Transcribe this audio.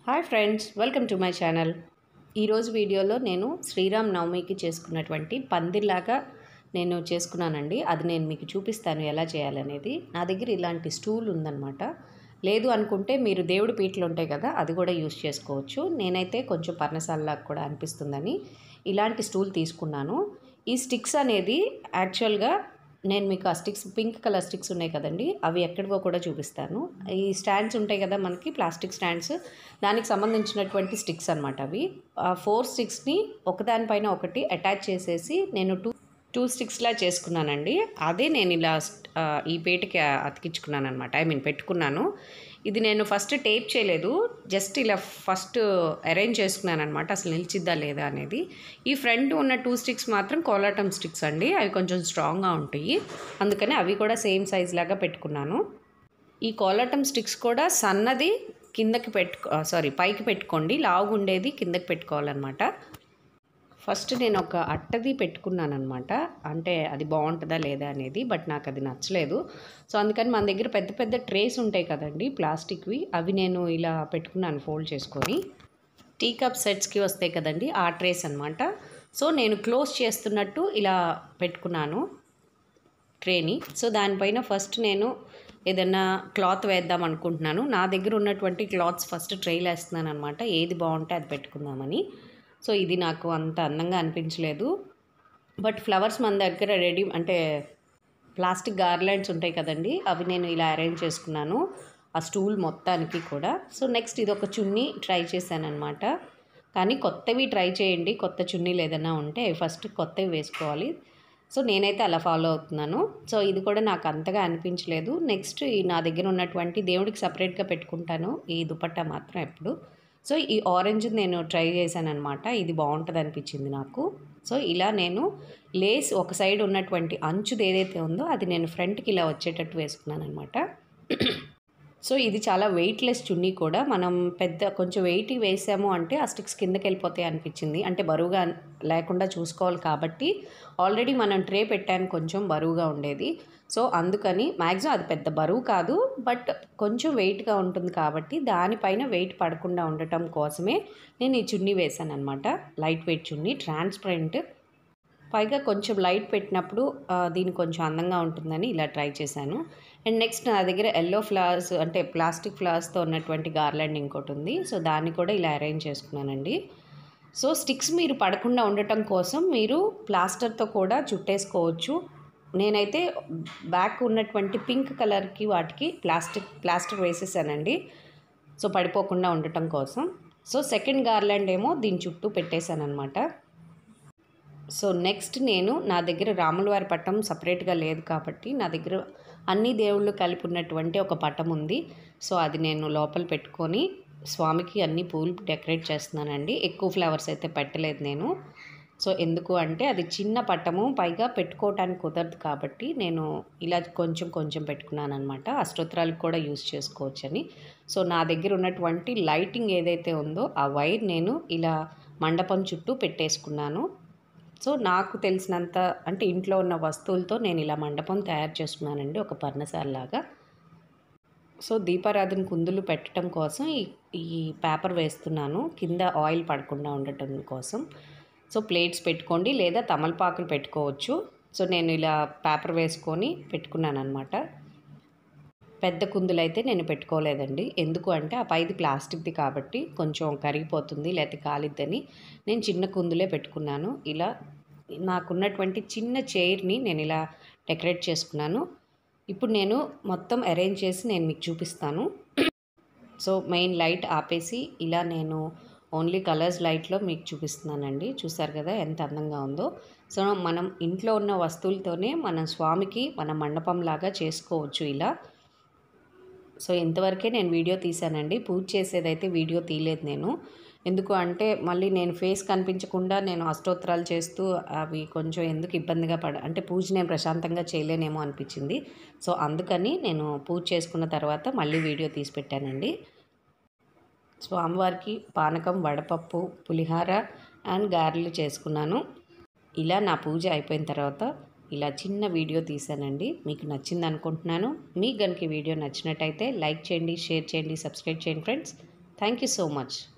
hi friends welcome to my channel ఈరోజు వీడియోలో నేను శ్రీరామ్ నవమికి చేసుకున్నటువంటి పందిర్లాగా నేను చేసుకున్నానండి అది నేను మీకు చూపిస్తాను ఎలా చేయాలనేది నా దగ్గర ఇలాంటి స్టూల్ ఉందన్నమాట లేదు అనుకుంటే మీరు దేవుడి పీటలు ఉంటాయి కదా అది కూడా యూస్ చేసుకోవచ్చు నేనైతే కొంచెం పర్ణశాలలాగా కూడా అనిపిస్తుందని ఇలాంటి స్టూల్ తీసుకున్నాను ఈ స్టిక్స్ అనేది యాక్చువల్గా నేను మీకు ఆ స్టిక్స్ పింక్ కలర్ స్టిక్స్ ఉన్నాయి కదండి అవి ఎక్కడివో కూడా చూపిస్తాను ఈ స్టాండ్స్ ఉంటాయి కదా మనకి ప్లాస్టిక్ స్టాండ్స్ దానికి సంబంధించినటువంటి స్టిక్స్ అనమాట అవి ఆ ఫోర్ స్టిక్స్ని ఒకదానిపైన ఒకటి అటాచ్ చేసేసి నేను టూ టూ స్టిక్స్లా చేసుకున్నానండి అదే నేను ఇలా ఆ, ఈ పేటకి అతికించుకున్నాను అనమాట ఐ మీన్ పెట్టుకున్నాను ఇది నేను ఫస్ట్ టేప్ చేయలేదు జస్ట్ ఇలా ఫస్ట్ అరేంజ్ చేసుకున్నాను అనమాట అసలు నిలిచిద్దా లేదా అనేది ఈ ఫ్రంట్ ఉన్న టూ స్టిక్స్ మాత్రం కోలాటం స్టిక్స్ అండి అవి కొంచెం స్ట్రాంగ్గా ఉంటాయి అందుకని అవి కూడా సేమ్ సైజ్ లాగా పెట్టుకున్నాను ఈ కోలాటం స్టిక్స్ కూడా సన్నది కిందకి పెట్టుకో సారీ పైకి పెట్టుకోండి లావుగా ఉండేది కిందకి పెట్టుకోవాలన్నమాట ఫస్ట్ నేను ఒక అట్టది పెట్టుకున్నాను అనమాట అంటే అది బాగుంటుందా లేదా అనేది బట్ నాకు అది నచ్చలేదు సో అందుకని మన దగ్గర పెద్ద పెద్ద ట్రేస్ ఉంటాయి కదండి ప్లాస్టిక్వి అవి నేను ఇలా పెట్టుకున్నాను ఫోల్డ్ చేసుకొని టీ కప్ సెట్స్కి వస్తాయి కదండి ఆ ట్రేస్ అనమాట సో నేను క్లోజ్ చేస్తున్నట్టు ఇలా పెట్టుకున్నాను ట్రేని సో దానిపైన ఫస్ట్ నేను ఏదన్నా క్లాత్ వేద్దాం అనుకుంటున్నాను నా దగ్గర ఉన్నటువంటి క్లాత్స్ ఫస్ట్ ట్రైల్ వేస్తున్నాను అనమాట ఏది బాగుంటే అది పెట్టుకుందామని సో ఇది నాకు అంత అందంగా అనిపించలేదు బట్ ఫ్లవర్స్ మన దగ్గర రెడీ అంటే ప్లాస్టిక్ గార్లాండ్స్ ఉంటాయి కదండి అవి నేను ఇలా అరేంజ్ చేసుకున్నాను ఆ స్టూల్ మొత్తానికి కూడా సో నెక్స్ట్ ఇది ఒక చున్నీ ట్రై చేశాను అనమాట కానీ కొత్తవి ట్రై చేయండి కొత్త చున్నీలు ఏదైనా ఉంటే అవి ఫస్ట్ కొత్తవి వేసుకోవాలి సో నేనైతే అలా ఫాలో అవుతున్నాను సో ఇది కూడా నాకు అంతగా అనిపించలేదు నెక్స్ట్ ఈ నా దగ్గర ఉన్నటువంటి దేవుడికి సపరేట్గా పెట్టుకుంటాను ఈ దుపట్టా మాత్రం ఎప్పుడు సో ఈ ఆరెంజ్ నేను ట్రై చేశాను అనమాట ఇది బాగుంటుంది అనిపించింది నాకు సో ఇలా నేను లేస్ ఒక సైడ్ ఉన్నటువంటి అంచుది ఏదైతే ఉందో అది నేను ఫ్రంట్కి ఇలా వచ్చేటట్టు వేసుకున్నాను అనమాట సో ఇది చాలా వెయిట్లెస్ చున్నీ కూడా మనం పెద్ద కొంచెం వెయిట్ వేసాము అంటే ఆ స్టిక్స్ కిందకి వెళ్ళిపోతాయి అనిపించింది అంటే బరువుగా లేకుండా చూసుకోవాలి కాబట్టి ఆల్రెడీ మనం ట్రే పెట్టాను కొంచెం బరువుగా ఉండేది సో అందుకని మ్యాక్సిమం అది పెద్ద బరువు కాదు బట్ కొంచెం వెయిట్గా ఉంటుంది కాబట్టి దానిపైన వెయిట్ పడకుండా ఉండటం కోసమే నేను ఈ చున్నీ వేసాను అనమాట లైట్ వెయిట్ చున్నీ ట్రాన్స్పరెంట్ పైగా కొంచెం లైట్ పెట్టినప్పుడు ఆ, దీని కొంచెం అందంగా ఉంటుందని ఇలా ట్రై చేశాను అండ్ నెక్స్ట్ నా దగ్గర ఎల్లో ఫ్లవర్స్ అంటే ప్లాస్టిక్ ఫ్లవర్స్తో ఉన్నటువంటి గార్లాండ్ ఇంకోటి ఉంది సో దాన్ని కూడా ఇలా అరేంజ్ చేసుకున్నానండి సో స్టిక్స్ మీరు పడకుండా ఉండటం కోసం మీరు ప్లాస్టర్తో కూడా చుట్టేసుకోవచ్చు నేనైతే బ్యాక్ ఉన్నటువంటి పింక్ కలర్కి వాటికి ప్లాస్టిక్ ప్లాస్టర్ వేసేసానండి సో పడిపోకుండా ఉండటం కోసం సో సెకండ్ గార్లాండ్ ఏమో దీని చుట్టూ పెట్టేశాను అనమాట సో నెక్స్ట్ నేను నా దగ్గర రాములవారి పట్టం సపరేట్గా లేదు కాబట్టి నా దగ్గర అన్ని దేవుళ్ళు కలిపి ఉన్నటువంటి ఒక పటం ఉంది సో అది నేను లోపల పెట్టుకొని స్వామికి అన్ని పూలు డెకరేట్ చేస్తున్నానండి ఎక్కువ ఫ్లవర్స్ అయితే పెట్టలేదు నేను సో ఎందుకు అంటే అది చిన్న పట్టము పైగా పెట్టుకోవటానికి కుదరదు కాబట్టి నేను ఇలా కొంచెం కొంచెం పెట్టుకున్నాను అనమాట అష్టోత్తరాలకు కూడా యూస్ చేసుకోవచ్చని సో నా దగ్గర ఉన్నటువంటి లైటింగ్ ఏదైతే ఉందో ఆ వైర్ నేను ఇలా మండపం చుట్టూ పెట్టేసుకున్నాను సో నాకు తెలిసినంత అంటే ఇంట్లో ఉన్న వస్తువులతో నేను ఇలా మండపం తయారు చేసుకున్నానండి ఒక పర్ణశాలలాగా సో దీపారాధన కుందులు పెట్టడం కోసం ఈ ఈ పేపర్ వేస్తున్నాను కింద ఆయిల్ పడకుండా ఉండటం కోసం సో ప్లేట్స్ పెట్టుకోండి లేదా తమలపాకులు పెట్టుకోవచ్చు సో నేను ఇలా పేపర్ వేసుకొని పెట్టుకున్నాను అనమాట పెద్ద కుందులు అయితే నేను పెట్టుకోలేదండి ఎందుకు అంటే ఆ పైది ప్లాస్టిక్ది కాబట్టి కొంచెం కరిగిపోతుంది లేకపోతే కాలిద్దని నేను చిన్న కుందులే పెట్టుకున్నాను ఇలా నాకున్నటువంటి చిన్న చైర్ని నేను ఇలా డెకరేట్ చేసుకున్నాను ఇప్పుడు నేను మొత్తం అరేంజ్ చేసి నేను మీకు చూపిస్తాను సో మెయిన్ లైట్ ఆపేసి ఇలా నేను ఓన్లీ కలర్స్ లైట్లో మీకు చూపిస్తున్నానండి చూసారు కదా ఎంత అందంగా ఉందో సో మనం ఇంట్లో ఉన్న వస్తువులతోనే మన స్వామికి మన మండపం లాగా చేసుకోవచ్చు ఇలా సో ఇంతవరకే నేను వీడియో తీశానండి పూజ చేసేదైతే వీడియో తీయలేదు నేను ఎందుకు అంటే మళ్ళీ నేను ఫేస్ కనిపించకుండా నేను అష్టోత్తరాలు చేస్తూ అవి కొంచెం ఎందుకు ఇబ్బందిగా పడ అంటే పూజ నేను ప్రశాంతంగా చేయలేనేమో అనిపించింది సో అందుకని నేను పూజ చేసుకున్న తర్వాత మళ్ళీ వీడియో తీసి పెట్టానండి స్వామివారికి పానకం వడపప్పు పులిహార అండ్ గారెలు చేసుకున్నాను ఇలా నా పూజ అయిపోయిన తర్వాత ఇలా చిన్న వీడియో తీసానండి మీకు నచ్చింది అనుకుంటున్నాను మీకు కనుక ఈ వీడియో నచ్చినట్టయితే లైక్ చేయండి షేర్ చేయండి సబ్స్క్రైబ్ చేయండి friends thank you so much